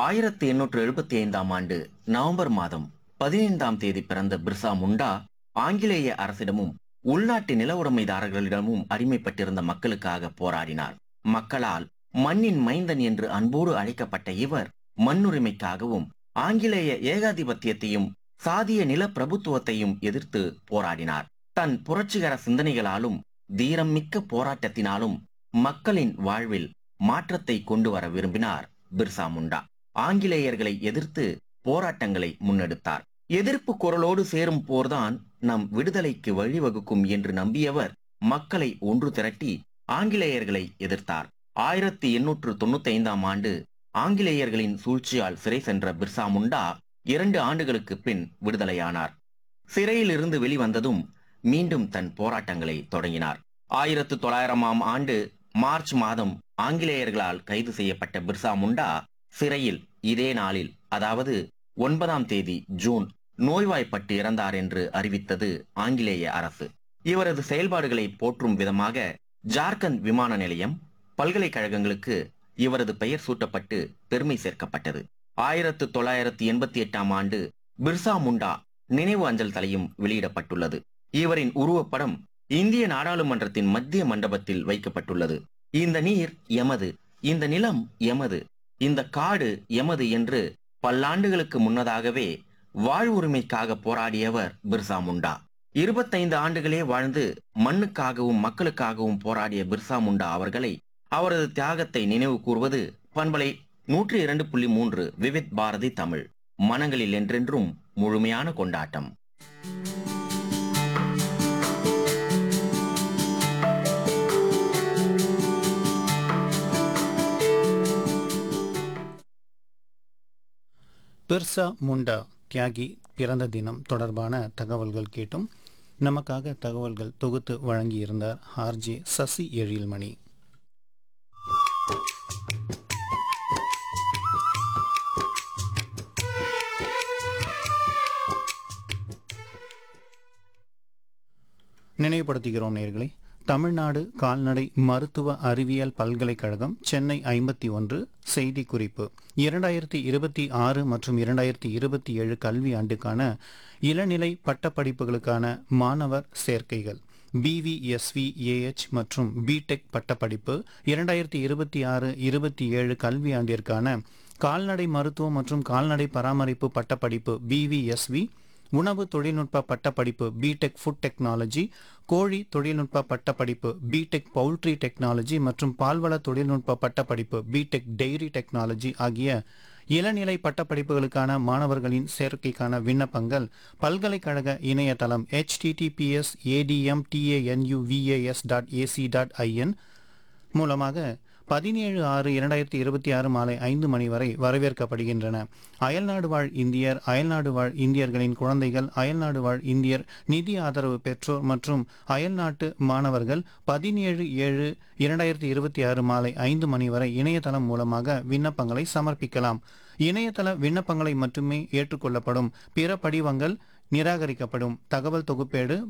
ஆயிரத்தி எண்ணூற்று எழுபத்தி ஐந்தாம் ஆண்டு நவம்பர் மாதம் பதினைந்தாம் தேதி பிறந்த பிர்சா முண்டா ஆங்கிலேய அரசிடமும் உள்நாட்டு நில உடைமைதாரர்களிடமும் அடிமைப்பட்டிருந்த மக்களுக்காக போராடினார் மக்களால் மண்ணின் மைந்தன் என்று அன்போடு அழைக்கப்பட்ட இவர் மண்ணுரிமைக்காகவும் ஆங்கிலேய ஏகாதிபத்தியத்தையும் சாதிய நில பிரபுத்துவத்தையும் எதிர்த்து போராடினார் தன் புரட்சிகர சிந்தனைகளாலும் தீரம் மிக்க போராட்டத்தினாலும் மக்களின் வாழ்வில் மாற்றத்தை கொண்டு வர விரும்பினார் பிர்சா முண்டா ஆங்கிலேயர்களை எதிர்த்து போராட்டங்களை முன்னெடுத்தார் எதிர்ப்பு குரலோடு சேரும் போர்தான் நம் விடுதலைக்கு வழிவகுக்கும் என்று நம்பியவர் மக்களை ஒன்று திரட்டி ஆங்கிலேயர்களை எதிர்த்தார் ஆயிரத்தி எண்ணூற்று தொண்ணூத்தி ஐந்தாம் ஆண்டு ஆங்கிலேயர்களின் சூழ்ச்சியால் சிறை சென்ற பிர்சா முண்டா இரண்டு ஆண்டுகளுக்கு பின் விடுதலையானார் சிறையிலிருந்து வெளிவந்ததும் மீண்டும் தன் போராட்டங்களை தொடங்கினார் ஆயிரத்து தொள்ளாயிரமாம் ஆண்டு மார்ச் மாதம் ஆங்கிலேயர்களால் கைது செய்யப்பட்ட பிர்சா முண்டா சிறையில் இதே நாளில் அதாவது ஒன்பதாம் தேதி ஜூன் நோய்வாய்ப்பட்டு இறந்தார் என்று அறிவித்தது ஆங்கிலேய அரசு இவரது செயல்பாடுகளை போற்றும் விதமாக ஜார்க்கண்ட் விமான நிலையம் பல்கலைக்கழகங்களுக்கு இவரது பெயர் சூட்டப்பட்டு பெருமை சேர்க்கப்பட்டது ஆயிரத்து தொள்ளாயிரத்தி எண்பத்தி எட்டாம் ஆண்டு பிர்சா முண்டா நினைவு அஞ்சல் தலையும் வெளியிடப்பட்டுள்ளது இவரின் உருவப்படம் இந்திய நாடாளுமன்றத்தின் மத்திய மண்டபத்தில் வைக்கப்பட்டுள்ளது இந்த நீர் எமது இந்த நிலம் எமது இந்த காடு எமது என்று பல்லாண்டுகளுக்கு முன்னதாகவே வாழ்வுரிமைக்காக போராடியவர் பிர்சா முண்டா இருபத்தைந்து ஆண்டுகளே வாழ்ந்து மண்ணுக்காகவும் மக்களுக்காகவும் போராடிய பிர்சா முண்டா அவர்களை அவரது தியாகத்தை நினைவு கூர்வது பண்பலை நூற்றி இரண்டு புள்ளி மூன்று விவித் பாரதி தமிழ் மனங்களில் என்றென்றும் முழுமையான கொண்டாட்டம் பிர்சா முண்டா தியாகி பிறந்த தினம் தொடர்பான தகவல்கள் கேட்டும் நமக்காக தகவல்கள் தொகுத்து வழங்கியிருந்தார் ஆர்ஜே சசி எழில்மணி நினைவுபடுத்துகிறோம் நேர்களை தமிழ்நாடு கால்நடை மருத்துவ அறிவியல் பல்கலைக்கழகம் சென்னை ஐம்பத்தி ஒன்று செய்தி குறிப்பு இரண்டாயிரத்தி இருபத்தி ஆறு மற்றும் இரண்டாயிரத்தி இருபத்தி ஏழு கல்வி ஆண்டுக்கான இளநிலை பட்டப்படிப்புகளுக்கான மாணவர் சேர்க்கைகள் பிவிஎஸ்வி ஏஎச் மற்றும் பிடெக் பட்டப்படிப்பு இரண்டாயிரத்தி இருபத்தி ஆறு இருபத்தி ஏழு கல்வி ஆண்டிற்கான கால்நடை மருத்துவம் மற்றும் கால்நடை பராமரிப்பு பட்டப்படிப்பு பிவிஎஸ்வி உணவு தொழில்நுட்ப பட்டப்படிப்பு பிடெக் ஃபுட் டெக்னாலஜி கோழி தொழில்நுட்ப பட்டப்படிப்பு பிடெக் பவுல்ட்ரி டெக்னாலஜி மற்றும் பால்வள தொழில்நுட்ப பட்டப்படிப்பு பிடெக் டெய்ரி டெக்னாலஜி ஆகிய இளநிலை பட்டப்படிப்புகளுக்கான மாணவர்களின் சேர்க்கைக்கான விண்ணப்பங்கள் பல்கலைக்கழக இணையதளம் https ATM TANUVAS dot AC dot IN மூலமாக பதினேழு ஆறு இரண்டாயிரத்தி இருபத்தி ஆறு மாலை ஐந்து மணி வரை வரவேற்கப்படுகின்றன அயல்நாடு வாழ் இந்தியர் அயல்நாடு வாழ் இந்தியர்களின் குழந்தைகள் அயல்நாடு வாழ் இந்தியர் நிதி ஆதரவு பெற்றோர் மற்றும் அயல்நாட்டு மாணவர்கள் பதினேழு ஏழு இரண்டாயிரத்தி இருபத்தி ஆறு மாலை ஐந்து மணி வரை இணையதளம் மூலமாக விண்ணப்பங்களை சமர்ப்பிக்கலாம் இணையதள விண்ணப்பங்களை மட்டுமே ஏற்றுக்கொள்ளப்படும் பிற படிவங்கள் நிராகரிக்கப்படும் தகவல் தொகுப்பேடு